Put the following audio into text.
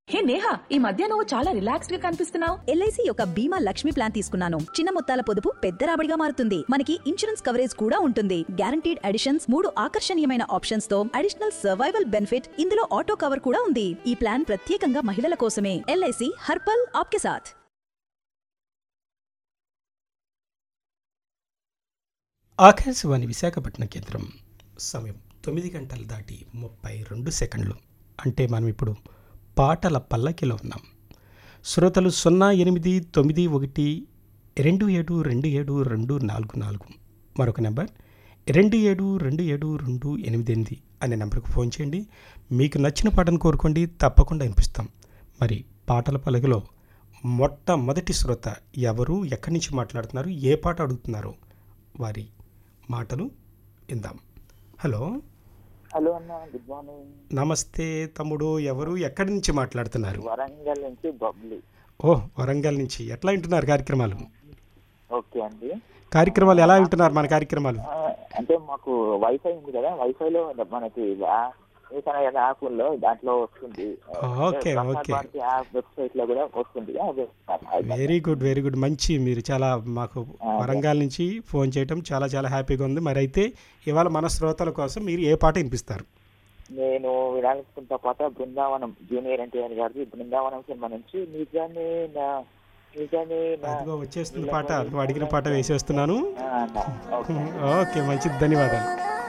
హే నేహా ఈ మధ్య నువ్వు చాలా రిలాక్స్డ్ గా కనిపిస్తున్నావు ఎల్ఐసి యొక్క బీమా లక్ష్మి ప్లాన్ తీసుకున్నాను చిన్న మొత్తాల పొదుపు పెద్ద రాబడిగా మారుతుంది మనకి ఇన్సూరెన్స్ కవరేజ్ కూడా ఉంటుంది గ్యారంటీడ్ అడిషన్స్ మూడు ఆకర్షణీయమైన ఆప్షన్స్ తో అడిషనల్ సర్వైవల్ బెనిఫిట్ ఇందులో ఆటో కవర్ కూడా ఉంది ఈ ప్లాన్ ప్రత్యేకంగా మహిళల కోసమే ఎల్ఐసి హర్పల్ ఆప్కే సాథ్ ఆకాశవాణి విశాఖపట్నం కేంద్రం సమయం తొమ్మిది గంటలు దాటి ముప్పై రెండు సెకండ్లు అంటే మనం ఇప్పుడు పాటల పల్లకిలో ఉన్నాం శ్రోతలు సున్నా ఎనిమిది తొమ్మిది ఒకటి రెండు ఏడు రెండు ఏడు రెండు నాలుగు నాలుగు మరొక నెంబర్ రెండు ఏడు రెండు ఏడు రెండు ఎనిమిది ఎనిమిది అనే నెంబర్కి ఫోన్ చేయండి మీకు నచ్చిన పాటను కోరుకోండి తప్పకుండా వినిపిస్తాం మరి పాటల పలకలో మొట్టమొదటి శ్రోత ఎవరు ఎక్కడి నుంచి మాట్లాడుతున్నారు ఏ పాట అడుగుతున్నారు వారి మాటలు ఇందాం హలో హలో అన్న గుడ్ మార్నింగ్ నమస్తే తమ్ముడు ఎవరు ఎక్కడి నుంచి మాట్లాడుతున్నారు వరంగల్ నుంచి బబ్లీ ఓ వరంగల్ నుంచి ఎట్లా వింటున్నారు కార్యక్రమాలు ఓకే అండి కార్యక్రమాలు ఎలా వింటున్నారు మన కార్యక్రమాలు ఆ, అంటే మాకు వైఫై ఉంది కదా వైఫైలో మనకి యాప్లో దాంట్లో వస్తుంది ఓకే, ఓకే. యాప్ వెబ్సైట్ లో కూడా వస్తుంది అదే అది. వెరీ గుడ్ వెరీ గుడ్ మంచి మీరు చాలా మాకు వరంగల్ నుంచి ఫోన్ చేయటం చాలా చాలా హ్యాపీగా ఉంది మరి అయితే ఇవాళ మన శ్రోతల కోసం మీరు ఏ పాట వినిపిస్తారు నేను వినాలనుకుంటా పాట బృందావనం జూనియర్ ఎన్టీఆర్ గారిది బృందావనం సినిమా నుంచి నిజమే నా నిజమే నా అదిగో వచ్చేస్తుంది పాట నువ్వు అడిగిన పాట వేసేస్తున్నాను ఆ, అన్న. ఓకే ఓకే మంచిది ధన్యవాదాలు